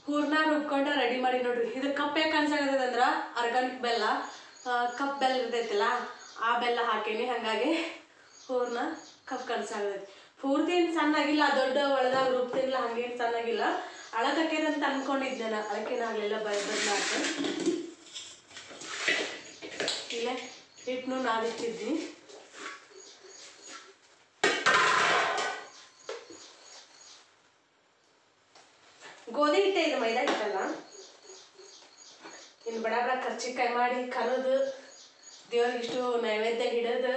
ಹೂರ್ಣ ರುಬ್ಕೊಂಡ ರೆಡಿ ಮಾಡಿ ನೋಡ್ರಿ ಇದು ಕಪ್ ಯಾಕೆ ಅನ್ಸಾಗತ್ತದಂದ್ರ ಆರ್ಗಾನಿಕ್ ಬೆಲ್ಲ ಕಪ್ ಬೆಲ್ಲ ಇರ್ತೈತಲ್ಲ ಆ ಬೆಲ್ಲ ಹಾಕೇನಿ ಹಾಗಾಗಿ ಹೂರ್ಣ ಕಪ್ ಕನ್ಸಾಗತೈತಿ ಪೂರ್ತಿ ಏನು ಸಣ್ಣಾಗಿಲ್ಲ ದೊಡ್ಡ ಒಳದಾಗ ರುಬ್ತಿಲ್ಲ ಹಂಗೇನು ಸಣ್ಣಾಗಿಲ್ಲ ಅಳಕಕ್ಕೇನಂತ ಅಂತ ಅನ್ಕೊಂಡಿದ್ದೆ ನಾ ಅಳಕೇನಾಗಲಿಲ್ಲ ಬೈ ಬದಲಾಗ ಇಲ್ಲೇ ಹಿಟ್ಟನ್ನು ನಾದಿಟ್ಟಿದ್ನಿ ಗೋಧಿ ಹಿಟ್ಟೆ ಇದು ಮೈದಾ ಹಿಟ್ಟಲ್ಲ ಇನ್ನು ಬಡ ಬಡ ಕರ್ಚಿಕಾಯಿ ಮಾಡಿ ಕರೆದು ದೇವ್ರಿಗೆ ಇಷ್ಟು ನೈವೇದ್ಯ ಹಿಡಿದು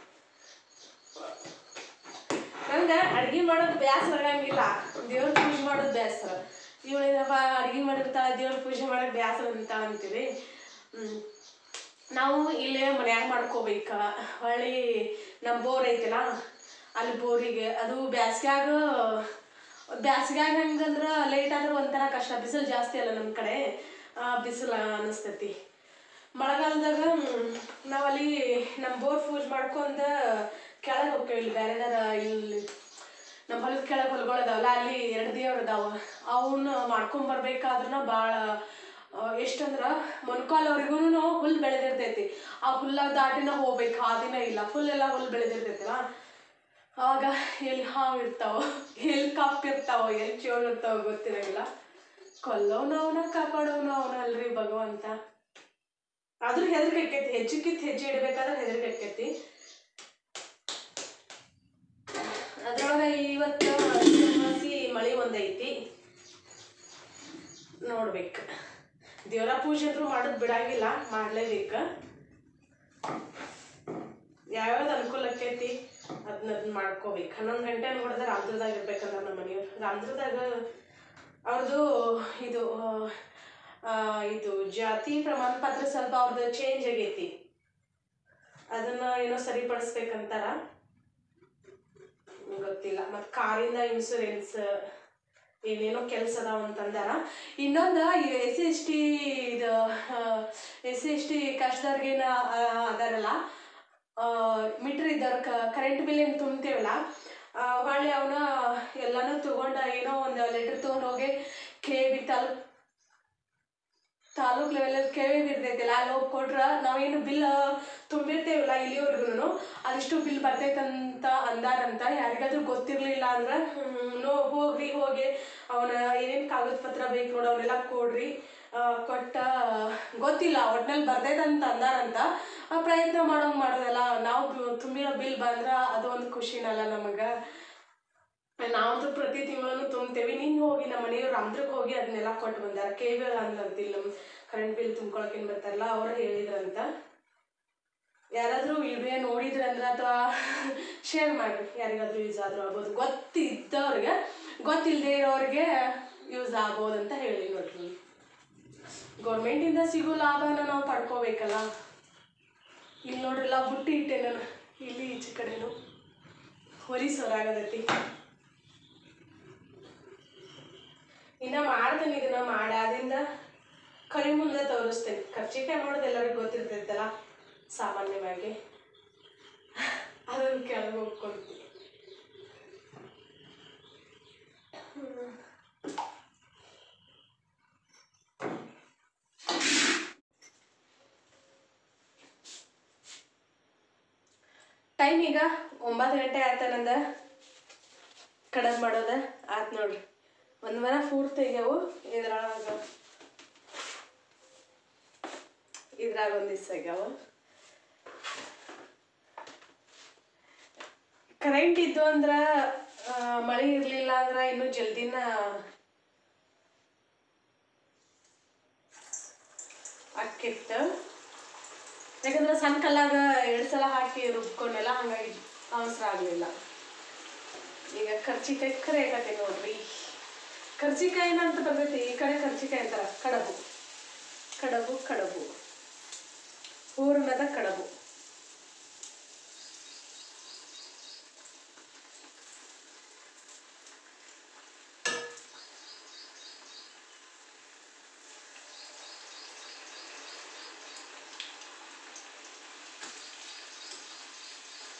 ನಂಗೆ ಅಡ್ಗೆ ಮಾಡೋದು ಬೇಸರ ಆಗಂಗಿಲ್ಲ ದೇವ್ರ ಪೂಜೆ ಮಾಡೋದು ಬೇಸರ ಇವಳೇನಪ್ಪ ಅಡ್ಗೆ ಮಾಡಿರ್ತಾಳೆ ದೇವ್ರ ಪೂಜೆ ಮಾಡೋಕೆ ಬೇಸರ ಅಂತ ಅಂತೀವಿ ಹ್ಮ್. ನಾವು ಇಲ್ಲೇ ಮನ್ಯಾಗ ಮಾಡ್ಕೋಬೇಕ ಹೊಳ್ಳಿ ನಮ್ಮ ಬೋರ್ ಐತಲ್ಲ ಅಲ್ಲಿ ಬೋರಿಗೆ ಅದು ಬ್ಯಾಸ್ಗ್ಯಾಗ ಬ್ಯಾಸ್ಗ್ಯಾಗ ಹೆಂಗಂದ್ರೆ ಲೇಟ್ ಆದ್ರೆ ಒಂಥರ ಕಷ್ಟ ಬಿಸಿಲು ಜಾಸ್ತಿ ಅಲ್ಲ ನಮ್ಮ ಕಡೆ ಬಿಸಿಲು ಅನಿಸ್ತೈತಿ ಮಳೆಗಾಲದಾಗ ನಾವಲ್ಲಿ ನಮ್ಮ ಬೋರ್ ಪೂಜೆ ಮಾಡ್ಕೊಂಡ ಕೆಳಗೆ ಹೋಗ್ತೇವೆ ಇಲ್ಲಿ ಬೇರೆದಾರ ಇಲ್ಲಿ ನಮ್ಮ ಹೊಲದ ಕೆಳಗೆ ಹೊಲಗಳು ಅದಾವಲ್ಲ ಅಲ್ಲಿ ಎರಡು ದೇವ್ರು ಅದಾವ ಅವನ್ನ ಮಾಡ್ಕೊಂಡ್ ಬರ್ಬೇಕಾದ್ರೂ ಭಾಳ ಎಷ್ಟಂದ್ರೆ ಮೊನ್ಕಾಲವ್ರಿಗೂ ಹುಲ್ಲು ಬೆಳೆದಿರ್ತೈತಿ ಆ ಹುಲ್ಲ ದಾಟಿನ ಹೋಗ್ಬೇಕು ಆ ದಿನ ಇಲ್ಲ ಫುಲ್ ಎಲ್ಲ ಹುಲ್ಲು ಬೆಳೆದಿರ್ತೈತಲ್ಲ ಆವಾಗ ಎಲ್ಲಿ ಹಾವು ಇರ್ತಾವ ಎಲ್ಲಿ ಕಪ್ ಇರ್ತಾವ ಎಲ್ಲಿ ಚೋಳು ಇರ್ತಾವ ಗೊತ್ತಿರಂಗಿಲ್ಲ ಕೊಲ್ಲೋನು ಅವನ ಕಾಪಾಡೋನು ಅವನ ಅಲ್ರಿ ಭಗವಂತ ಆದ್ರೂ ಹೆದರಿಕೆ ಆಕೈತಿ ಹೆಚ್ಚಕ್ಕಿತ್ತು ಹೆಜ್ಜೆ ಇಡಬೇಕಾದ್ರೆ ಹೆದರಿಕೆ ಆಕೈತಿ ಅದ್ರೊಳಗೆ ಇವತ್ತು ಹಸಿ ಮಳೆ ಒಂದೈತಿ ನೋಡ್ಬೇಕು ದೇವರ ಪೂಜೆ ಅಂದ್ರೂ ಮಾಡೋದು ಬಿಡಂಗಿಲ್ಲ ಮಾಡ್ಲೇಬೇಕು ಯಾವ್ಯಾವ್ದು ಅನುಕೂಲ ಆಕೈತಿ ಅದನ್ನ ಅದನ್ನ ಮಾಡ್ಕೋಬೇಕು ಹನ್ನೊಂದು ಗಂಟೆ ಹೊಡೆದ್ರೆ ರಾಮದುರ್ದಾಗ ಇರ್ಬೇಕಂದ್ರೆ ನಮ್ಮ ಮನೆಯವ್ರು ರಾಮದುರ್ದಾಗ ಅವ್ರದ್ದು ಇದು ಆ, ಇದು ಜಾತಿ ಪ್ರಮಾಣ ಪತ್ರ ಸ್ವಲ್ಪ ಅವ್ರದ್ದು ಚೇಂಜ್ ಆಗೈತಿ ಅದನ್ನ ಏನೋ ಸರಿಪಡಿಸ್ಬೇಕಂತಾರ ಗೊತ್ತಿಲ್ಲ ಮತ್ತು ಕಾರಿಂದ ಇನ್ಸೂರೆನ್ಸ್ ಏನೇನೋ ಕೆಲಸ ಅದಾವ ಅಂತಂದಾರ ಇನ್ನೊಂದು ಈ ಎಸ್ ಸಿ ಎಸ್ ಟಿ ಇದು ಎಸ್ ಸಿ ಎಸ್ ಟಿ ಕಷ್ಟದವ್ರಿಗೇನ ಅದಾರಲ್ಲ ಮೀಟ್ರ್ ಇದ್ದವ್ರ ಕರೆಂಟ್ ಬಿಲ್ ಏನು ತುಂಬ್ತೇವಲ್ಲ ಹೊಳ್ಳಿ ಅವನ ಎಲ್ಲನೂ ತಗೊಂಡ ಏನೋ ಒಂದು ಲೆಟ್ರ್ ತೊಗೊಂಡು ಹೋಗಿ ಕೆ ಬಿ ತಾಲೂಕ್ ತಾಲೂಕ್ ಲೆವೆಲಲ್ಲಿ ಕೆ ವಿ ಇರ್ತೈತಿಲ್ಲ ಅಲ್ಲಿ ಹೋಗಿ ಕೊಟ್ರೆ ನಾವೇನು ಬಿಲ್ ತುಂಬಿರ್ತೇವಲ್ಲ ಇಲ್ಲಿವರೆಗೂ ಅದಿಷ್ಟು ಬಿಲ್ ಬರ್ತೈತಂತ ಅಂದಾರಂತ ಯಾರಿಗಾದ್ರೂ ಗೊತ್ತಿರಲಿಲ್ಲ ಅಂದ್ರೆ ಹ್ಮ್, ನೋ ಹೋಗ್ರಿ ಹೋಗಿ ಅವನ ಏನೇನು ಕಾಗದ ಪತ್ರ ಬೇಕು ನೋಡಿ ಅವನ್ನೆಲ್ಲ ಕೊಡ್ರಿ ಆ, ಕೊಟ್ಟ ಗೊತ್ತಿಲ್ಲ ಒಟ್ನಲ್ಲಿ ಬರ್ತೈತಂತ ಅಂದಾರಂತ ಆ, ಪ್ರಯತ್ನ ಮಾಡೋಂಗೆ ಮಾಡೋದಲ್ಲ ನಾವು ಬ- ತುಂಬಿರೋ ಬಿಲ್ ಬಂದ್ರೆ ಅದು ಒಂದು ಖುಷಿನಲ್ಲ ನಮಗೆ ನಾವಂತೂ ಪ್ರತಿ ತಿಂಗಳು ತುಂಬ್ತೇವೆ ನೀನು ಹೋಗಿ ನಮ್ಮ ಮನೆಯವ್ರು ರಾಮದುರ್ಗ ಹೋಗಿ ಅದನ್ನೆಲ್ಲ ಕೊಟ್ಟು ಬಂದಾರ ಕೆ ವಿ ಅಂತಿಲ್ಲ ನಮ್ಮ ಕರೆಂಟ್ ಬಿಲ್ ತುಂಬ್ಕೊಳಕ್ಕೆ ಏನು ಬರ್ತಾರಲ್ಲ ಅವ್ರು ಹೇಳಿದ್ರಂತ ಯಾರಾದರೂ ವಿಡಿಯೋ ನೋಡಿದ್ರಂದ್ರೆ ಅಥವಾ ಶೇರ್ ಮಾಡಿ ಯಾರಿಗಾದ್ರೂ ಯೂಸ್ ಆದ್ರೂ ಆಗ್ಬೋದು ಗೊತ್ತಿದ್ದವ್ರಿಗೆ ಗೊತ್ತಿಲ್ಲದೆ ಇರೋರಿಗೆ ಯೂಸ್ ಆಗ್ಬೋದು ಅಂತ ಹೇಳಿ ನೋಡ್ರಿ ಗೌರ್ಮೆಂಟಿಂದ ಸಿಗೋ ಲಾಭನ ನಾವು ಪಡ್ಕೋಬೇಕಲ್ಲ ಇಲ್ಲಿ ನೋಡ್ರಿಲ್ಲ ಬುಟ್ಟಿ ಇಟ್ಟೆ ನಾನು ಇಲ್ಲಿ ಈಚೆ ಕಡೆನು ಹೊಲಿಸೋರಾಗದೈತಿ ಇನ್ನ ಮಾಡ್ತೇನೆ ಇದನ್ನ ಮಾಡಾದಿಂದ ಕರಿ ಮುಂದೆ ತೋರಿಸ್ತೇನೆ ಕರ್ಚಿಕಾಯಿ ಮಾಡೋದು ಎಲ್ಲರಿಗೂ ಗೊತ್ತಿರ್ತೈತಲ್ಲ ಸಾಮಾನ್ಯವಾಗಿ ಅದನ್ನ ಕೆಳಗೆ ಹೋಗ್ಕೊಂತೀನಿ ಟೈಮ್ ಈಗ ಒಂಬತ್ತು ಗಂಟೆ ಆಯ್ತ ನಂದ ಕಡಬ್ ಮಾಡೋದ ಆತ್ ನೋಡ್ರಿ ಒಂದು ವಾರ ಪೂರ್ತಿ ಆಗ್ಯಾವು ಇದ್ರೊಳಗ ಇದ್ರಾಗ ಒಂದು ದಿವ್ಸ ಆಗ್ಯಾವ ಕರೆಂಟ್ ಇದ್ದು ಅಂದ್ರ ಆ, ಮಳೆ ಇರ್ಲಿಲ್ಲ ಅಂದ್ರ ಇನ್ನೂ ಜಲ್ದಿನ ಅಕ್ಕಿತ್ತು ಯಾಕಂದ್ರೆ ಸಣ್ಣ ಕಲ್ಲಾಗ ಎರಡು ಸಲ ಹಾಕಿ ರುಬ್ಕೊಂಡೆಲ್ಲ ಹಂಗಾಗಿ ಅವಸರ ಆಗಲಿಲ್ಲ ಈಗ ಕರ್ಚಿಕಾಯಿ ಕರೆ ಆಗತ್ತೆ ನೋಡ್ರಿ ಕರ್ಚಿಕಾಯಿ ಅಂತ ಬರ್ತೈತಿ ಈ ಕಡೆ ಕರ್ಚಿಕಾಯಿ ಅಂತಾರ ಕಡಬು ಕಡಬು ಕಡಬು ಹೂರ್ಣದ ಕಡಬು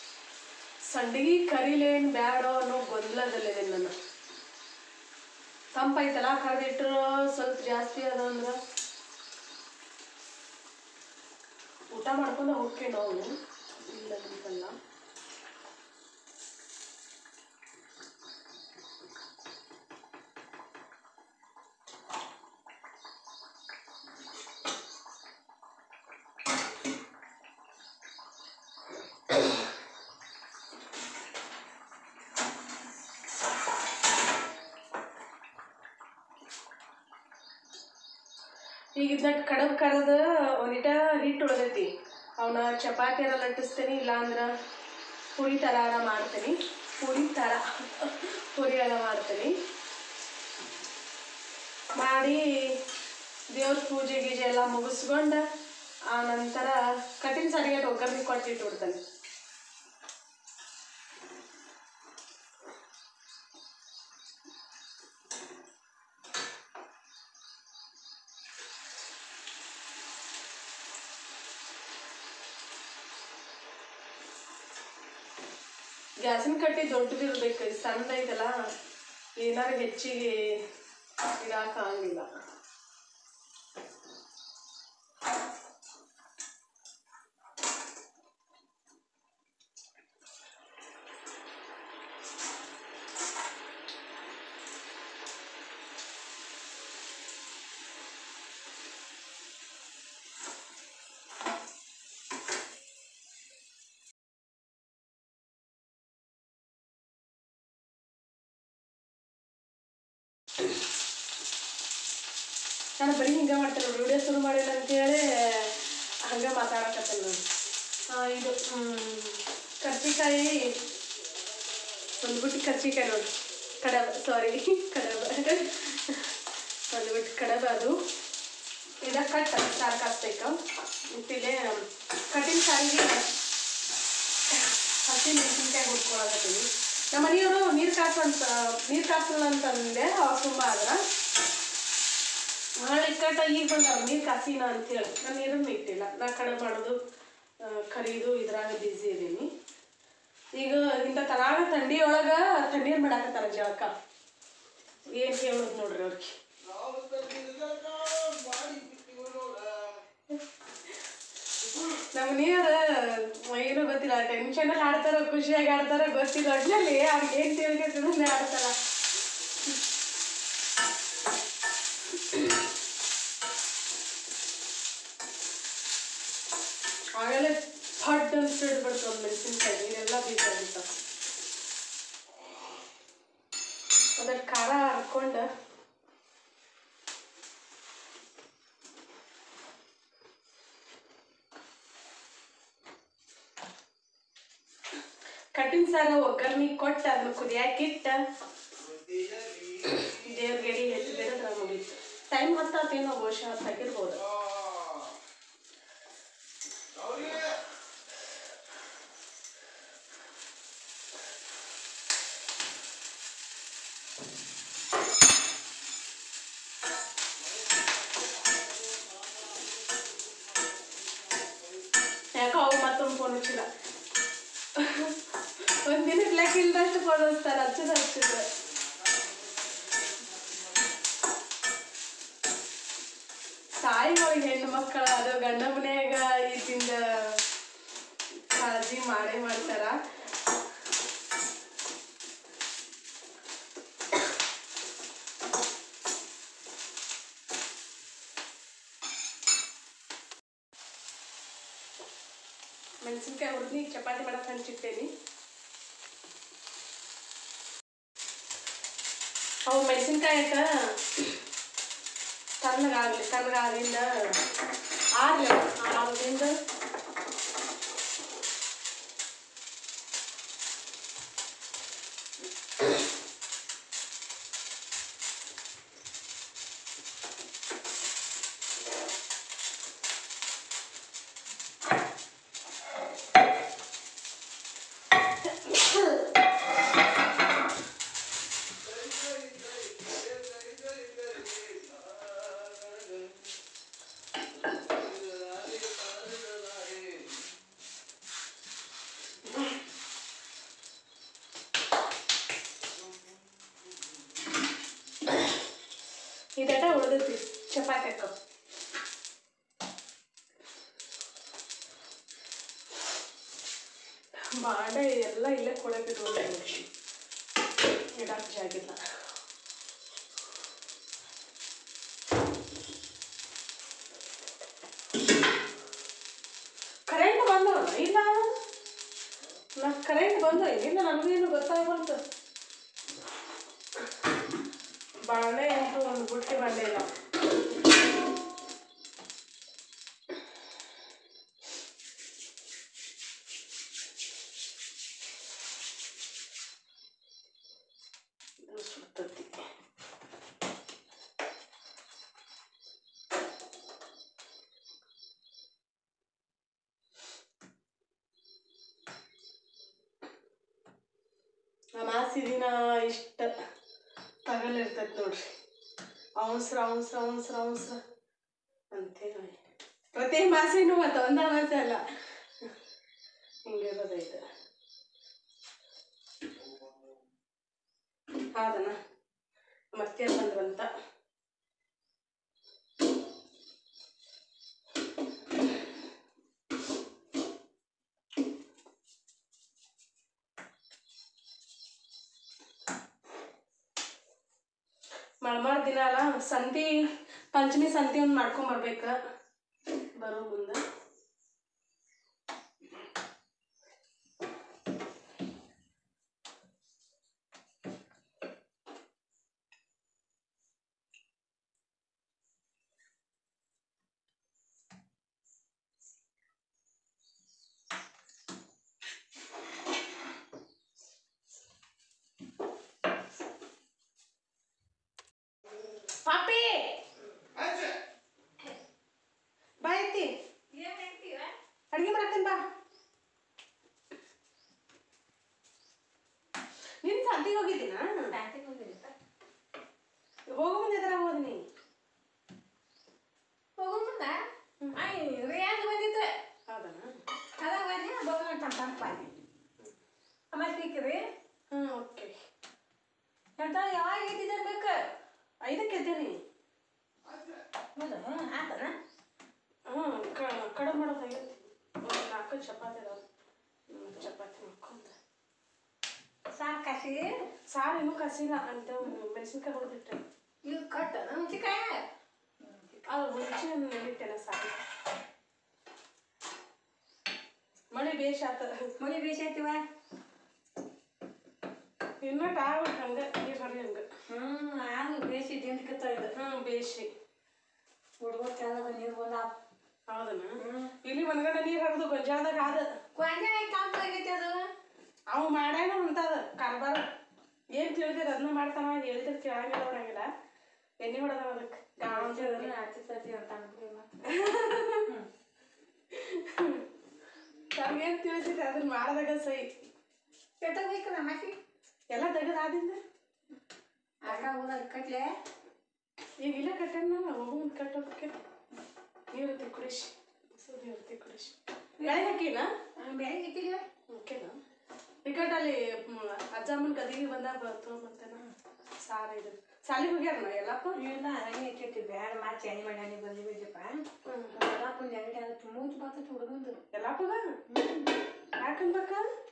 ಸಂಡಿಗೆ ಕರಿಲೇನ್ ಬ್ಯಾಡೋ ಅನ್ನೋ ಗೊಂದಲದಲ್ಲಿದೆ ನಾನು ತಂಪೈತಲ್ಲ ಕರೆದಿಟ್ಟರು ಸ್ವಲ್ಪ ಜಾಸ್ತಿ ಅದ ಅಂದ್ರೆ ಊಟ ಮಾಡ್ಕೊಂಡು ಹೋಗ್ತೀವಿ ನಾವು ಇಲ್ಲ ಅಂತಲ್ಲ ಈಗ ಇದನ್ನ ಕಡಬ್ ಕರೆದ ಒಂದಿಟ ಹಿಟ್ಟು ಉಳ್ದೈತಿ ಅವನ್ನ ಚಪಾತಿ ಎಲ್ಲ ಲಟ್ಟಿಸ್ತೀನಿ ಇಲ್ಲಾಂದ್ರೆ ಪುರಿ ಥರ ಎಲ್ಲ ಮಾಡ್ತೀನಿ ಪುರಿ ಥರ ಪುರಿ ಎಲ್ಲ ಮಾಡ್ತೀನಿ ಮಾಡಿ ದೇವ್ರ ಪೂಜೆ ಗೀಜೆ ಎಲ್ಲ ಮುಗಿಸ್ಕೊಂಡು ಆ ನಂತರ ಕಠಿಣ ಸಾರಿಗೆ ಒಗ್ಗರಣೆ ಕೊಟ್ಟಿಟ್ಟು ಬಿಡ್ತಾನೆ ಗ್ಯಾಸಿನ ಕಟ್ಟಿ ದೊಡ್ಡದಿರ್ಬೇಕು ಇದು ಸಣ್ಣದೈತಲ್ಲ ಏನಾರು ಹೆಚ್ಚಿಗೆ ಇಡಾಕಾಗಿಲ್ಲ ನಾನು ಬರೀ ಹಿಂಗೆ ಮಾಡ್ತೇನೆ ವಿಡಿಯೋ ಶುರು ಮಾಡಿಲ್ಲ ಅಂತೇಳಿ ಹಂಗೆ ಮಾತಾಡಕತ್ತೇನೆ ನಾನು ಆ, ಇದು ಮ್, ಕರ್ಜಿಕಾಯಿ ಒಂದು ಬಿಟ್ಟು ಕರ್ಜಿಕಾಯಿ ನೋಡಿ ಕಡಬ ಸಾರಿ ಕಡಬ ಒಂದು ಬಿಟ್ಟು ಕಡಬ ಅದು ಇದ ಕಟ್ ಸಾರು ಕಾಸ್ಬೇಕು ಮತ್ತಿಲ್ಲೇ ಕಟ್ಟಿನ ಸಾರಿಗೆ ಹಸಿ ಮೆಣಸಿನ್ಕಾಯಿ ಹುಡ್ಕೊಳಕತ್ತೀವಿ ನಮ್ಮ ಮನೆಯವರು ನೀರು ಕಾಸಂತ ನೀರು ಕಾಸಲ್ಲ ಅಂತಂದೆ ಅವಾಗ ತುಂಬ ಆದ್ರೆ ನಾಳೆ ಇಕ್ಕಟ್ಟ ಈಗ ಬಂದಾರ ನೀರು ಕಾಸಿನ ಅಂತೇಳಿ ನಾನು ನೀರನ್ನು ಇಟ್ಟಿಲ್ಲ ನಾ ಕಡೆ ಮಾಡೋದು ಆ, ಕರೀದು ಇದ್ರಾಗ ಬ್ಯುಸಿ ಇದೀನಿ ಈಗ ಇಂಥ ತನಾಗ ಥಂಡಿ ಒಳಗ ತಣ್ಣೀರು ಮಾಡಾಕತ್ತಾರ ಜಳಕ ಏನು ಹೇಳೋದು ನೋಡ್ರಿ ಅವ್ರಿಗೆ ನಮ್ಮ ನೀರು ಏನು ಗೊತ್ತಿಲ್ಲ ಟೆನ್ಷನಲ್ಲಿ ಆಡ್ತಾರೋ ಖುಷಿಯಾಗಿ ಆಡ್ತಾರೋ ಗೊತ್ತಿಲ್ಲ ಒಟ್ನಲ್ಲಿ ಅವ್ರಿಗೆ ಏನು ತಿಳ್ಕೊಂಡು ಆಡ್ತಾರ ಆಮೇಲೆ ಫಡ್ ಅಂತ ಹಿಡ್ಬಿಡ್ತು ಒಂದು ಮೆಣಸಿನ್ಕಾಯಿ ನೀರೆಲ್ಲ ಬೀಸಾಗಿತ್ತ ಅದಕ್ಕೆ ಖಾರ ಹಾಕೊಂಡು ಕಟ್ಟಿನ ಸಾರು ಒಗ್ಗರಣೆ ಕೊಟ್ಟು ಅದನ್ನ ಕುದಿಯಾಕಿಟ್ಟ ದೇವ್ರ ಗಡಿ ಹೆಚ್ಚಿದ್ರೆ ಅದ್ರ ಮುಗೀತು ಟೈಮ್ ಹತ್ತಾತೇನೋ ಬಹುಶಃ ತೆಗಿರ್ಬೋದು ಯಾಕೋ ಅವು ಮತ್ತೊಂದು ಫೋನ್ ಹಚ್ಚಿಲ್ಲ ಒಂದ್ ದಿನಕ್ಕೆ ಲೆಕ್ಕ ಇಲ್ದಷ್ಟು ಫೋನ್ ಹಚ್ತಾರೆ ಹಚ್ಚದ ಹಚ್ಚಿದ್ರೆ ತಾಯಿಗಳಿಗೆ ಹೆಣ್ಣು ಮಕ್ಕಳ ಅದು ಗಂಡ ಮನ್ಯಾಗ ಇದ್ದಿಂದ ಕಾಳಜಿ ಮಾಡೇ ಮಾಡ್ತಾರ ಮೆಣಸಿನ್ಕಾಯಿ ಹುರಿದು ಚಪಾತಿ ಮಾಡಕ್ಕೆ ಹಂಚಿಟ್ಟೇನಿ ಅವು ಮೆಣಸಿನ್ಕಾಯಿ ಆಯ್ತ ತಣ್ಣಗಾಗಲಿ ತಣ್ಣಗಾದಿಂದ ಆರ್ಲಿ ಆರೋದ್ರಿಂದ ಇದಟ ಉಳ್ದೈತಿ ಚಪಾತಿ ಹಾಕೋ ಬಾಂಡೆ ಎಲ್ಲ ಇಲ್ಲೇ ಕೊಡಕ್ಕೆ ಇಟ್ಕೊಂಡು ಇಡಕ್ಕೆ ಜಾಗಿಲ್ಲ ಕರೆಂಟ್ ಬಂದವ ಇಲ್ಲ ನಾ ಕರೆಂಟ್ ಬಂದ ಇಲ್ಲ ನನಗೇನು ಗೊತ್ತಾಗಬಾರ್ದು ಬಾಂಡೆ ಅಂತೂ ಒಂದು ಬುಟ್ಟಿ ಬಾಂಡೆ ಇಲ್ಲ ಇದು ಸುಡ್ತೈತಿ ಅಮಾಸಿ ದಿನ ಇಷ್ಟ ತಗಲಿರ್ತೈತಿ ನೋಡ್ರಿ ಅವಸರ ಅವಸರ ಅವಸರ ಅವಸರ ಅಂತೇಳಿ ಪ್ರತಿ ಮಾಸಿನೂ ಮತ್ತು ಒಂದ ಮಾಸೆ ಅಲ್ಲ ಹಿಂಗಿರೋದೈತೆ ಹೌದನ ಮತ್ತೆ ಬಂದ್ರಂತ ಮಳ್ಮಾರ್ ದಿನ ಅಲ್ಲ ಸಂತಿ ಪಂಚಮಿ ಸಂತಿ ಒಂದು ಮಾಡ್ಕೊಂಬರ್ಬೇಕ ಬರೋ ಮುಂದೆ ಪಾಪಿ ಬಾ ಐತಿ ಅಡ್ಗೆ ಮಾಡತ್ತೇನೆ ಬಾ ನಿನ್ ಸಂತಿಗೆ ಹೋಗಿದ್ದೀನ ಹೋಗೋ ಮುಂದೆ ಎದರ ಹೋದಿನಿ ಹೌದನ ಹ್ಞೂ ಓಕೆ ಐದಕ್ಕೆ ಎದ್ದೇನಿ ಹ್ಞೂ ಕಡೆ ಮಾಡೋದಾಗೈತಿ ಒಂದು ನಾಲ್ಕು ಚಪಾತಿ ಅದಾವ ಹ್ಮ್, ಚಪಾತಿ ಮಾಡ್ಕೊಂಡು ಸಾರು ಇನ್ನೂ ಕಸಿಲ್ಲ ಅಂತ ಮೆಣಸಿನ್ಕಾಯಿ ಹೊಡೆದಿಟ್ಟೆ ಅದು ಮುಂಚೆ ನೆನಿಟ್ಟೆನ ಸಾರು ಮಳೆ ಬೇಷ್ ಆತ ಮಳಿ ಬೇಸೈತಿವ ಇನ್ನೊಟ್ಟು ಆಗ್ಬಿಟ್ಟು ಹಂಗೆ ನೀರು ಹರಿ ಹಂಗೆ ಹ್ಮ್ ಆಗ ಬೇಸಿ ದಿಂಡ್ಕತ್ತ ಇದು ಹ್ಞೂ ಬೇಷಿ ಹುಡುಗರ ಕೆಳಗ ನೀರು ಬಂದಾವ ಹೌದನ ಇಲ್ಲಿ ಮನಗಂಡ ನೀರು ಹರಿದು ಗೊಂಜಾಳದಾಗ ಆದ ಕೊಂಜಾಳ ಕಾಂತ ಆಗೈತಿ ಅದು ಅವ ಮಾಡ್ಯಾನ ಅಂತದ ಕಾರ್ಬಾರ ಏನು ತಿಳಿದಿರ ಅದನ್ನ ಮಾಡ್ತಾನ ಹೇಳಿದ್ರೆ ಕೇಳಂಗಿಲ್ಲ ನೋಡಂಗಿಲ್ಲ ಎಣ್ಣೆ ಹೊಡೆದವ ಅದಕ್ಕೆ ಕೊಂಜಾಳ ಹಚ್ಚತೈತಿ ಅಂತ ಅಂದ್ಬಿಡಿ ಮತ್ತೆ ನಮ್ಗೇನು ತಿಳಿತೈತೆ ಅದನ್ನ ಮಾಡಿದಾಗ ಸೈ ಕೆಟ್ಟೋಗ್ಬೇಕಲ್ಲ ಮಾಸಿ ಎಲ್ಲ ತೆಗೆದಾದಿಂದ ಆಗ ಹೋದಾಗ ಕಟ್ಲೆ ಈಗ ಇಲ್ಲ ಕಟ್ಟಣ ಹೋಗು ಮುಂದೆ ಕಟ್ಟೋದಕ್ಕೆ ನೀರು ತಿ ಕುಡಿಸಿ ಬಿಸಿಲು ನೀರು ತಿ ಕುಡಿಸಿ ಬೆಳೆ ಹಾಕಿನ ಬೆಳಗ್ಗೆ ಇಟ್ಟಿಲ್ಲ ಓಕೆನಾ ಟಿಕೆಟ್ ಅಲ್ಲಿ ಮ್, ಅಜ್ಜಮ್ಮನ ಗದಿಗೆ ಬಂದಾಗ ತೊಗೊಂಬರ್ತೇನ ಸಾರ ಇದು ಸಾಲಿಗೆ ಹೋಗ್ಯಾರ ಎಲ್ಲಪ್ಪ ಇಲ್ಲ ಹಂಗೆ ಇಟ್ಟಿರ್ತಿ ಬ್ಯಾಡ ಮಾಚಿ ಎಣ್ಣೆ ಮಾಡಿ ಎಣ್ಣೆ ಬಂದು ಬಿದ್ದಪ್ಪ ಹ್ಮ್. ಎಲ್ಲಪ್ಪಂದು ಎಣ್ಣೆ ಅದು ತುಂಬ ಬರ್ತೈತಿ ಹುಡುಗಂದು ಎಲ್ಲಪ್ಪಗ ಯಾಕನ್ಬೇಕ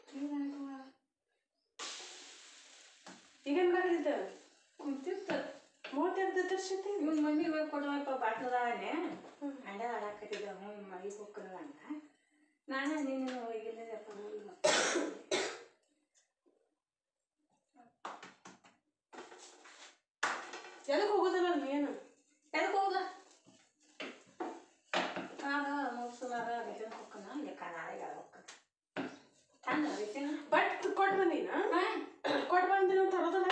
ಈಗೇನ್ ಮಾಡಿದ್ದ ಕುಂತಿರ್ತ ಮೂವತ್ತೆರಡು ದರ್ಶತಿ ಇವ್ನ ಮಮ್ಮಿ ಹೋಗಿ ಕೊಡುವಪ್ಪ ಬಾಟ್ಲದಾವನೆ ಅಂಡ ಆಡಾಕತ್ತಿದ್ದ ಹ್ಞೂ ಮೈ ಹೋಗ್ಕದ ಅಂತ ನಾನು ನೀನು ಹೋಗಿಲ್ಲದಪ್ಪ ಹೋಗಿಲ್ಲ ಎದಕ್ಕೆ ಹೋಗೋದಲ್ಲ ನೀನು ಎದಕ್ಕೆ ಹೋದ ಆಗ ಮುಗಿಸಲಾರ ರೆಸನ್ ಹೋಗ್ಕನ ಲೆಕ್ಕ ನಾಳೆಗೆ ಹೋಗ್ಕನ ಚಂದ ರೆಸನ್ ಬಟ್ ಕೊಟ್ಟು ಬಂದೀನ ಕೊಟ್ಟು ಬಂದಿನ ತರೋದಲ್ಲ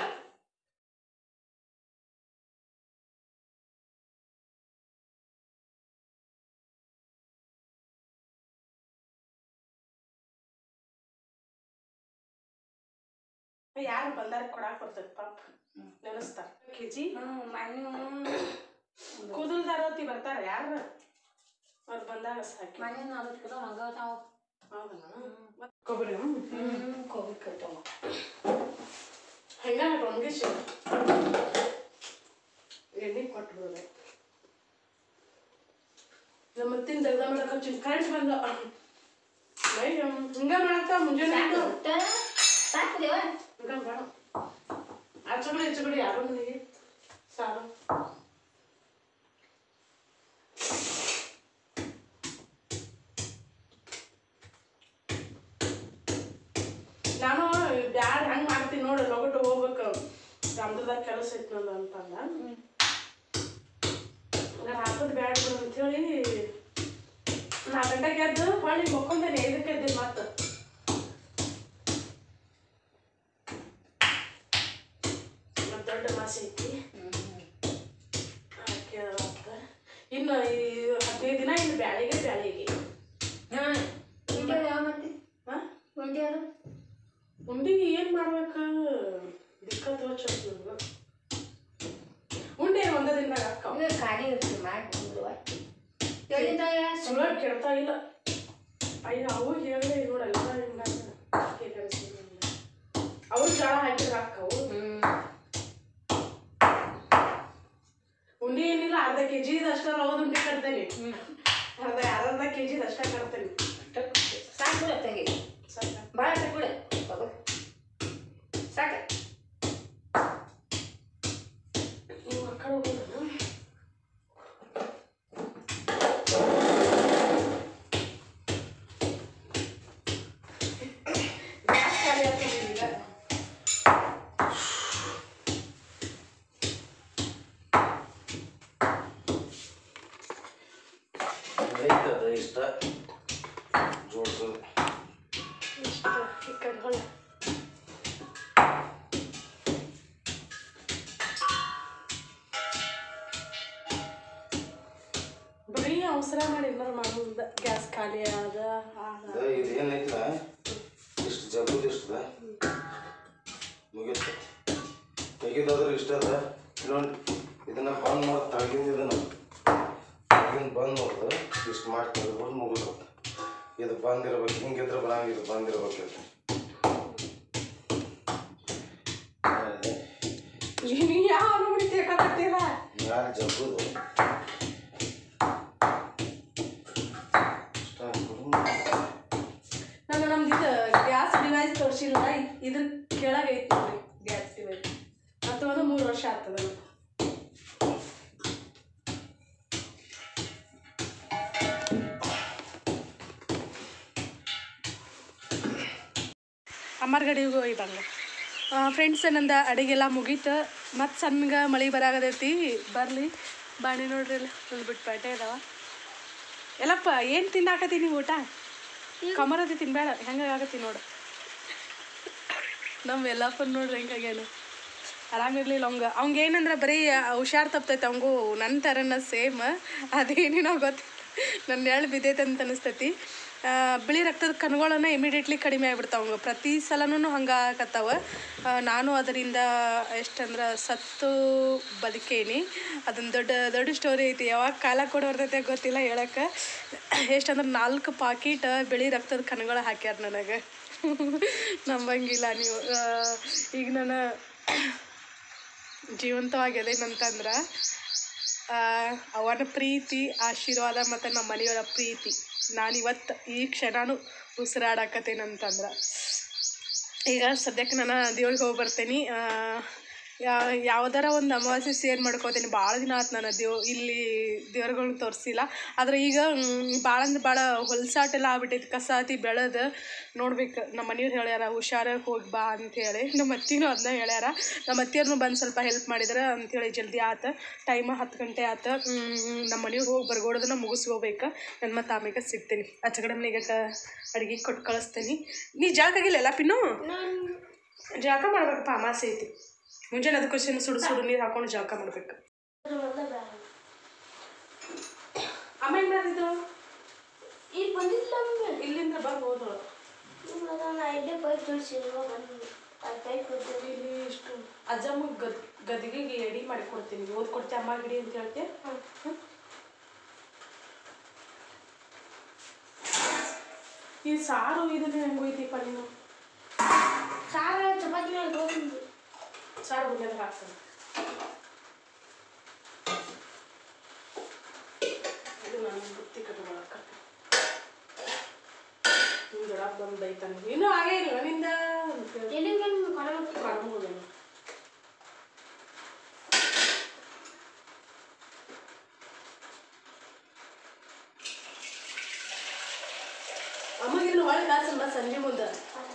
ಯಾರು ಬಂದಾರ ಕೊಡಾಕ್ ಬರ್ತೈತಿ ಪಾಪ ನೆನೆಸ್ತಾರ ಕೆಜಿ ಹ್ಞೂ ಮಣ್ಣು ಕೂದಲ್ದಾರತಿ ಬರ್ತಾರ ಯಾರು ಅವ್ರು ಬಂದಾಗ ಸಾಕಿ ಮಣ್ಣು ನಲ್ವತ್ತು ಕಿಲೋ ಹಂಗ ತಾವು ಹೌದಾ ಕೊಬ್ಬರಿ ಹ್ಮ್. ಹ್ಞೂ ಕೋವಿ ಕಟ್ಟವ ಹಂಗ ಒಣಗಿಸಿ ಎಣ್ಣೆ ಕೊಟ್ಬಿಡ್ರೆ ನಮ್ಮ ಮತ್ತಿನ ತೆಗ್ದ ಮಾಡಕ್ಕೆ ಚಿನ್ ಕರೆಂಟ್ ಬಂದ ಹಿಂಗ ಮಾಡತ್ತ ಮುಂಜಾನೆ ಎದ್ದು ಸಾಕಿದೇವ ಹಿಂಗ ಬೇಡ ಆಚೆ ಕಡೆ ಈಚೆ ಕಡೆ ಯಾರು ಮನೆಗೆ ಸಾರು ನಾನು ಬ್ಯಾಡ್ ಹಂಗೆ ಮಾಡ್ತೀನಿ ನೋಡಿ ಲೊಗಟ್ಟು ಹೋಗ್ಬೇಕು ಗಂಧದಾಗ ಕೆಲಸ ಐತಿ ನಂದು ಅಂತಂದ ನಾನು ಹಾಕೋದು ಬ್ಯಾಡ ಬಿಡು ಅಂತೇಳಿ ನಾಲ್ಕು ಗಂಟೆಗೆ ಎದ್ದು ಹೊಳ್ಳಿ ಮಕ್ಕೊಂದೇನೆ ಐದಕ್ಕೆ ಎದ್ದೀನಿ ಮತ್ತೆ ಮತ್ತ್ ದೊಡ್ಡ ಮಾಸೆ ಐತಿ ಹಾಕಿ ಅವತ್ತ. ಇನ್ನು ಈ ಹದಿನೈದು ದಿನ ಇನ್ನು ಬ್ಯಾಳಿಗೆ ಬ್ಯಾಳಿಗೆ ಹಾಂ ಉಂಡೆ ಯಾವ ಮತ್ತೆ ಹಾಂ ಉಂಡೆ ಅದು ಉಂಡಿಗೆ ಏನು ಮಾಡ್ಬೇಕು ದಿಕ್ಕತ್ತು ಹಚ್ಚೋದು ನಮ್ಗೆ ಉಂಡೆ ಒಂದ ದಿನದಾಗ ಹಾಕಾವ ಇವಾಗ ಖಾಲಿ ಇರ್ತೀವಿ ಮಾಡಿ ಬಿಡುವ ಹೇಳಿದಾಗ ಸುಳ್ಳು ಕೇಳ್ತಾ ಇಲ್ಲ ಅಯ್ಯ ಅವು ಹೇಳಿದೆ ನೋಡಲ್ಲ ಹಿಂಗಾಗಿ ಅವ್ರು ಜೋಳ ಹಾಕಿದ್ರೆ ಹಾಕವು ಉಂಡಿ ಏನಿಲ್ಲ ಅರ್ಧ ಕೆ ಜಿ ಅಷ್ಟ ರವದ ಉಂಡಿ ಕಟ್ತೇನೆ ಅರ್ಧ ಅರ್ಧ ಕೆ ಜಿ ಅಷ್ಟ ಕಟ್ತೇನೆ ಸಾಕು ಬಿಡ ತಂಗಿ ಸಾಕ ಭಾಳ ಬಿಡ ತಗೋ ಸಾಕು ನೀವು ಆ ಕಡೆ ಹೋಗೋಣ ಗ್ಯಾಸ್ ಖಾಲಿ ಆಗ್ತದೆ ಈಗ ಐತದ ಇಷ್ಟ ಜೋಡ್ಸೋದು ಇಷ್ಟ ಈ ಕಡೆ ಹೊಳ್ಳ ಬರೀ ಅವಸರ ಮಾಡಿ ಏನಾರು ಮಾಡೋದ ಗ್ಯಾಸ್ ಖಾಲಿ ಆದ ಆದ ಇದು ಏನೈತಲ್ಲ ಇಷ್ಟು ಜಗದ್ ಇಷ್ಟದ ಮುಗೀತು ತೆಗಿದಾದ್ರೆ ಇಷ್ಟ ಅದ ಇನ್ನೊಂದು ಇದನ್ನ ಬಂದ್ ಮಾಡಿ ತಳಗಿಂದ ಇದನ್ನ ತಳಗಿಂದ ಬಂದ್ ಮಾಡೋದು ಇಷ್ಟು ಮಾಡಿ ತೆಗೆದ್ಬಿಟ್ಟು ಮುಗಿದು ಇದು ಬಂದ್ ಇರ್ಬೇಕು ಹಿಂಗಿದ್ರೆ ಬರಂಗಿಲ್ಲ ಬಂದ್ ಇರ್ಬೇಕು ಇದು. ನೀ ಯಾವ ನೋಡಿ ತೇಕತ್ತೀರ ಯಾರು ಜಗ್ಗುದು ಇಷ್ಟ ಆಗ್ಬಿಡು. ನಾನು ನಮ್ದು ಇದು ಗ್ಯಾಸ್ ಡಿವೈಸ್ ತೋರಿಸಿಲ್ಲ ಇದ್ರ ಕೆಳಗೆ ಐತಿ ನೋಡ್ರಿ ಗ್ಯಾಸ್ ಡಿವೈಸ್ ಮತ್ತು ಒಂದು ಮೂರು ವರ್ಷ ಆಗ್ತದೆ ನಮ್ದು. ಅಮ್ಮರ ಗಡಿಗೂ ಹೋಯ್ತಂಗ ಫ್ರೆಂಡ್ಸ್ ನಂದು ಅಡಿಗೆಲ್ಲ ಮುಗೀತು ಮತ್ತು ಸಣ್ಣಗೆ ಮಳೆ ಬರಾಗದೈತಿ ಬರಲಿ ಬಾಣಿ ನೋಡ್ರಿ ಎಲ್ಲ ಒಂದು ಬಿಟ್ಟು ಪೇಟೆ ಇದಾವ ಎಲ್ಲಪ್ಪ ಏನು ತಿನ್ನಾಕತ್ತೀನಿ ಊಟ ಕಮರದಿ ತಿನ್ಬೇಡ ಹೆಂಗೆ ಆಗತ್ತಿ ನೋಡು ನಮ್ಮ ಎಲ್ಲಪ್ಪನ ನೋಡ್ರಿ ಹೆಂಗಾಗ್ಯಾನ ಆರಾಮಿರ್ಲಿಲ್ಲ ಅವಂಗ ಅವಂಗ ಏನಂದ್ರೆ ಬರೀ ಹುಷಾರ್ ತಪ್ತೈತೆ ಅವಂಗೂ ನನ್ನ ಥರನ ಸೇಮ್ ಅದೇನೇನೋ ಗೊತ್ತು ನನ್ನ ಎಳ್ಳು ಬಿದ್ದೈತೆ ಅಂತ ಅನಿಸ್ತೈತಿ ಆ, ಬಿಳಿ ರಕ್ತದ ಕಣಗಳನ್ನ ಇಮಿಡಿಯೇಟ್ಲಿ ಕಡಿಮೆ ಆಗ್ಬಿಡ್ತಾವ ಅವಂಗ ಪ್ರತಿ ಸಲನೂ ಹಂಗೆ ಆಗತ್ತಾವ ಆ, ನಾನು ಅದರಿಂದ ಎಷ್ಟಂದ್ರೆ ಸತ್ತು ಬದುಕೇನಿ ಅದೊಂದು ದೊಡ್ಡ ದೊಡ್ಡ ಸ್ಟೋರಿ ಐತಿ ಯಾವಾಗ ಕಾಲ ಕೊಡು ಬರ್ತೈತೆ ಗೊತ್ತಿಲ್ಲ ಹೇಳಕ್ಕೆ ಎಷ್ಟಂದ್ರೆ ನಾಲ್ಕು ಪಾಕಿಟ್ ಬಿಳಿ ರಕ್ತದ ಕಣಗಳು ಹಾಕ್ಯಾರ ನನಗೆ ನಂಬಂಗಿಲ್ಲ ನೀವು ಆ, ಈಗ ನಾನು ಜೀವಂತವಾಗ್ಯದೇನಂತಂದ್ರೆ ಆ, ಅವನ ಪ್ರೀತಿ ಆಶೀರ್ವಾದ ಮತ್ತು ನಮ್ಮ ಮನೆಯವರ ಪ್ರೀತಿ ನಾನಿವತ್ತು ಈ ಕ್ಷಣನೂ ಉಸಿರಾಡಕತ್ತೇನಂತಂದ್ರೆ ಈಗ ಸದ್ಯಕ್ಕೆ ನಾನು ದೇವ್ರಿಗೆ ಹೋಗಿ ಬರ್ತೇನೆ ಯಾವ್ದಾರ ಒಂದು ಅಮಾವಾಸ್ಯೆ ಸೇರ್ ಮಾಡ್ಕೋತೀನಿ ಭಾಳ ದಿನ ಆಯ್ತು ನಾನು ದೇವ್ ಇಲ್ಲಿ ದೇವ್ರುಗಳ್ನ ತೋರಿಸಿಲ್ಲ ಆದರೆ ಈಗ ಭಾಳ ಅಂದ್ರೆ ಭಾಳ ಹೊಲ್ಸಾಟೆಲ್ಲ ಆಗ್ಬಿಟ್ಟೈತಿ ಕಸ ಆತಿ ಬೆಳೆದು ನೋಡ್ಬೇಕು ನಮ್ಮ ಮನೆಯವ್ರು ಹೇಳ್ಯಾರ ಹುಷಾರಾಗಿ ಹೋಗಿ ಬಾ ಅಂತೇಳಿ ನಮ್ಮ ಅತ್ತಿನೂ ಅದನ್ನ ಹೇಳ್ಯಾರ ನಮ್ಮ ಅತ್ತಿಯವ್ರನ್ನೂ ಬಂದು ಸ್ವಲ್ಪ ಹೆಲ್ಪ್ ಮಾಡಿದ್ರೆ ಅಂಥೇಳಿ ಜಲ್ದಿ ಆತು ಟೈಮ್ ಹತ್ತು ಗಂಟೆ ಆತು ಹ್ಮ್, ನಮ್ಮ ಮನೆಯವ್ರು ಹೋಗಿ ಬರ್ಗೋಡೋದನ್ನ ಮುಗಿಸ್ಕೋಬೇಕು ನಾನು ಮತ್ತೆ ಆಮೇಲೆ ಸಿಗ್ತೀನಿ ಆಚೆ ಕಡೆ ಮನೆಗೆ ಅಡುಗೆ ಕೊಟ್ಟು ಕಳಿಸ್ತೀನಿ ನೀ ಜಾಕಾಗಿಲ್ಲ ಎಲ್ಲ ಪಿನ್ನು ಜಳಕ ಮಾಡ್ಬೇಕಪ್ಪ ಅಮಾಸೆ ಐತಿ ಮುಂಜಾನೆ ಅದಕ್ಕೋಸ್ಕರ ಸುಡು ಸುಡು ನೀರು ಹಾಕೊಂಡು ಜಳಕ ಮಾಡ್ಬೇಕು ಅಮ್ಮ ಹೆಂಗ್ ಮಾಡಿದ್ದು ಈಗ ಬಂದಿಲ್ಲ ನಮ್ಗೆ ಇಲ್ಲಿಂದ ಬರ್ಬೋದು ನಾನು ಐದೇ ಪೈ ತುಳಿಸಿಲ್ವ ಬಂದು ಅದು ಕೈ ಕೊಡ್ತೀನಿ ಇಲ್ಲಿ ಇಷ್ಟು ಅಜ್ಜಮ್ಮ ಗದ್ ಗದಿಗೆಗೆ ಎಡಿ ಮಾಡಿ ಕೊಡ್ತೀನಿ ಓದ್ ಕೊಡ್ತೆ ಅಮ್ಮ ಗಿಡಿ ಅಂತ ಹೇಳ್ತೆ ಹ್ಮ್. ಈ ಸಾರು ಇದನ್ನ ಹೆಂಗ್ ಹೋಯ್ತಿಪ್ಪ ನೀನು ಸಾರ ಚಪಾತಿ ಮೇಲೆ ಹೋಗ್ತೀನಿ ಸಾರು ಗುಂಡದಾಗ ಹಾಕ್ತಾನೆ ನಾನು ಬುತ್ತಿ ಕಟ್ಕೊಳಕ ನಿಮ್ ದೊಡ್ಡಪ್ಪ ಬಂದು ಬೈತಾನೆ ಇನ್ನೂ ಆಗೇ ಇಲ್ಲ ನಿಂದ ಎಲ್ಲಿಗೆ ಕೊಡಬೇಕು ಮಾಡ್ಬೋದು ಅಮ್ಮಗಿನ್ನು ಒಳಗೆ ಕಾಸಮ್ಮ ಸಂಜೆ ಮುಂದೆ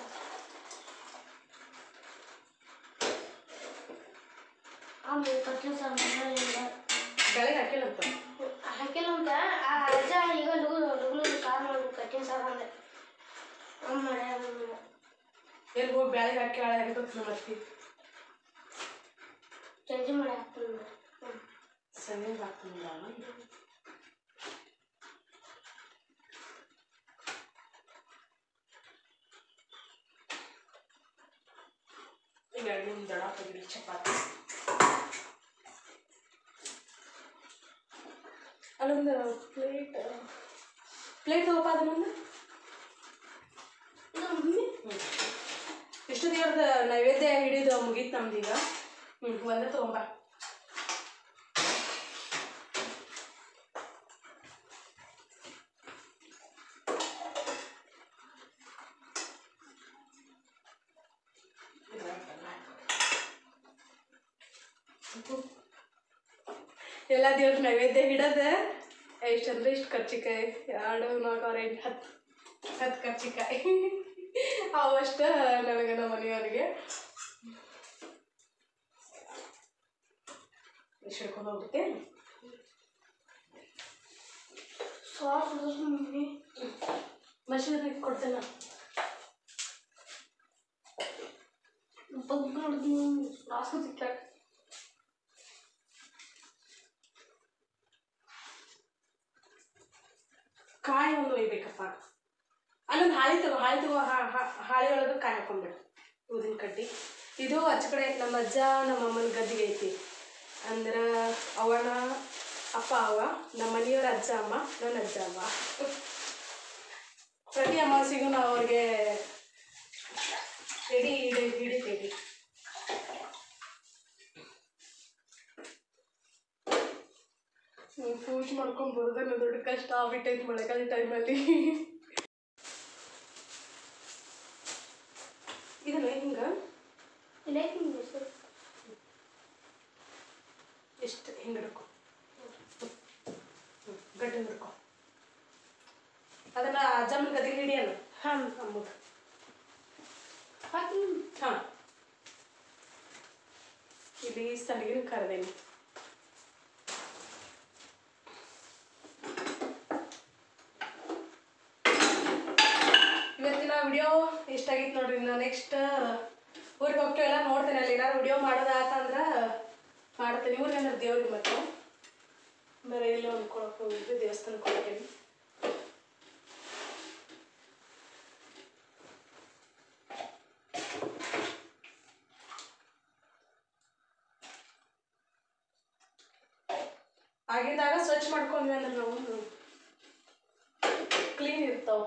ಆಮೇಲೆ ಕಟ್ಲು ಸರ್ ಮನೆಯಲ್ಲಿಂದ ಬೆಳಗ್ಗೆ ಹಾಕಿಲ್ಲಂತ ಹಾಕಿಲ್ಲ ಅಂತ ಆ ಅಜ್ಜ ಈಗ ಲಗು ಲಗು ಸಾರು ಮಾಡಿ ಕಟ್ಟಿನ ಸಾರು ಅಂದೆ ನಮ್ಮ ಮನ್ಯಾಗ ಎಲ್ಲಿ ಹೋಗಿ ಬೆಳಗ್ಗೆ ಹಾಕಿ ಹಾಳೆ ಹಾಕಿ ಮತ್ತೆ ಚಂಜಿ ಮಾಡಿ ಹಾಕ್ತೀನಿ ಸಂಜೆ ಹಾಕ್ತೀನಿ ಈಗ ನಿಮ್ಮ ದಡ ತೆಗಿರಿ ಚಪಾತಿ ಅಲ್ಲೊಂದು ಪ್ಲೇಟ್ ಪ್ಲೇಟ್ ತಗೋಪ ಅದನ್ನೊಂದು ಇದು ಮಮ್ಮಿ ಇಷ್ಟು ದೇವ್ರದ ನೈವೇದ್ಯ ಹಿಡಿದು ಮುಗೀತು ನಮ್ದೀಗ ಹ್ಞೂ ಒಂದೇ ತೊಗೊಂಬ ಎಲ್ಲ ದೇವ್ರ ನೈವೇದ್ಯ ಹಿಡದ ಎಷ್ಟಂದ್ರೆ ಇಷ್ಟು ಕರ್ಚಿಕಾಯಿ ಎರಡು ನಾಲ್ಕು ಆರು ಎಂಟು ಹತ್ತು ಹತ್ತು ಕರ್ಚಿಕಾಯಿ ಅವಷ್ಟ ನನಗೆ ನಮ್ಮ ಮನೆಯವರಿಗೆ ಎಷ್ಟು ಹಿಡ್ಕೊಂಡು ಹೋಗುತ್ತೆ ಸಾಸ್ ಮಮ್ಮಿ ಮಷೀನ್ ಕೊಡ್ತೇನೆ ಬಗ್ಗೆ ನೋಡಿದ್ನಿ ಸಾಸ್ ಸಿಕ್ಕ ಕಾಯಿ ಒಂದು ಒಯ್ಬೇಕಪ್ಪ ಅಲ್ಲೊಂದು ಹಾಳಿ ತಗೋ ಹಾಳಿ ತಗೋ ಹಾ- ಹಾ- ಹಾಳಿ ಒಳಗೆ ಕಾಯಿ ಹಾಕೊಂಡ್ಬಿಡು ಊದಿನ ಕಡ್ಡಿ ಇದು ಆಚ ಕಡೆ ನಮ್ಮ ಅಜ್ಜ ನಮ್ಮ ಅಮ್ಮನ ಗದ್ದಿಗೆ ಐತಿ ಅಂದ್ರೆ ಅವನ ಅಪ್ಪ ಅವ ನಮ್ಮ ಮನೆಯವ್ರ ಅಜ್ಜ ಅಮ್ಮ ನನ್ನ ಅಜ್ಜ ಅಮ್ಮ ಪ್ರತಿ ಅಮಾವಾಸ್ಯೆಗೂ ನಾವು ಅವ್ರಿಗೆ ಎಡಿ ಹಿಡಿ ಹಿಡಿತೀವಿ ಪೂಜೆ ಮಾಡ್ಕೊಂಡು ಬರೋದನ್ನ ದೊಡ್ಡ ಕಷ್ಟ ಆಗ್ಬಿಟ್ಟೈತೆ ಮಳೆಗಾಲ ಟೈಮಲ್ಲಿ ಇದನ್ನ ಹಿಂಗ ಇಲ್ಲ ಮಮ್ಮಿ ಸರ್ ಎಷ್ಟು ಹಿಂಗೆ ಹಿಡ್ಕೊ ಗಟ್ಟಿ ಹಿಡ್ಕೊ ಅದನ್ನ ಅಜ್ಜಮ್ಮನ ಗದಿಗೆ ಹಿಡಿಯಲ್ಲ ಹಾಂ ಅಮ್ಮಗ ಹಾಕಿ ಹಾಂ ಇಲ್ಲಿ ಸಂಡಿಗೆ ಕರೆದೇನಿ ಇವತ್ತಿನ ವಿಡಿಯೋ ಇಷ್ಟ ಆಗಿತ್ತು ನೋಡ್ರಿ ನಾ ನೆಕ್ಸ್ಟ್ ಊರಿಗೆ ಹೋಗ್ತೀವಿ ಎಲ್ಲ ನೋಡ್ತೇನೆ ಅಲ್ಲಿ ಏನಾದ್ರು ವಿಡಿಯೋ ಮಾಡೋದಾತಂದ್ರೆ ಮಾಡ್ತೀನಿ ಊರಿಗೆ ಅಂದ್ರೆ ದೇವ್ರಿಗೆ ಮತ್ತೆ ಬೇರೆ ಎಲ್ಲೋ ಅಂದ್ಕೊಳಕ್ಕೆ ಹೋಗಿದ್ವಿ ದೇವಸ್ಥಾನಕ್ಕೆ ಹೋಗ್ತೀನಿ ಆಗಿದ್ದಾಗ ಸ್ವಚ್ಛ ಮಾಡ್ಕೊಂಡ್ವಿ ಅಂದ್ರೆ ನಾವು ಕ್ಲೀನ್ ಇರ್ತಾವ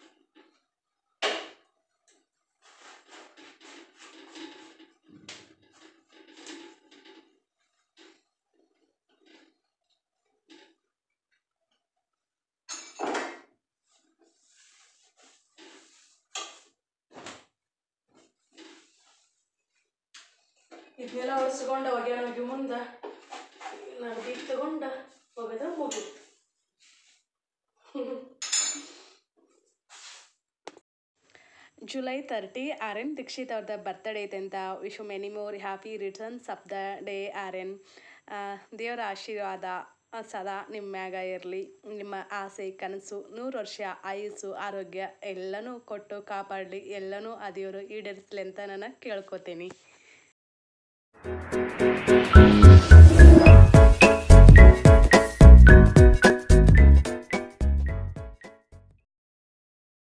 ಇದನ್ನೆಲ್ಲ ಒರೆಸ್ಕೊಂಡು ಒಗ್ಯಾಣಗಿ ಮುಂದೆ ನಾನು ಬೀಟ್ ತಗೊಂಡು ಹೋಗೋದ ಮುಗಿತು July thirty R N Dikshit ಅವ್ರದ್ದು ಬರ್ತ್ಡೇ ಐತೆ ಅಂತ wish many more happy returns of the day R N ದೇವರ ಆಶೀರ್ವಾದ ಆ, ಸದಾ ನಿಮ್ಮ ಮ್ಯಾಗ ಇರಲಿ ನಿಮ್ಮ ಆಸೆ ಕನಸು ನೂರು ವರ್ಷ ಆಯುಸ್ಸು ಆರೋಗ್ಯ ಎಲ್ಲನೂ ಕೊಟ್ಟು ಕಾಪಾಡಲಿ ಎಲ್ಲನೂ ಆ ದೇವರು ಈಡೇರಿಸಲಿ ಅಂತ ನಾನು ಕೇಳ್ಕೊತೀನಿ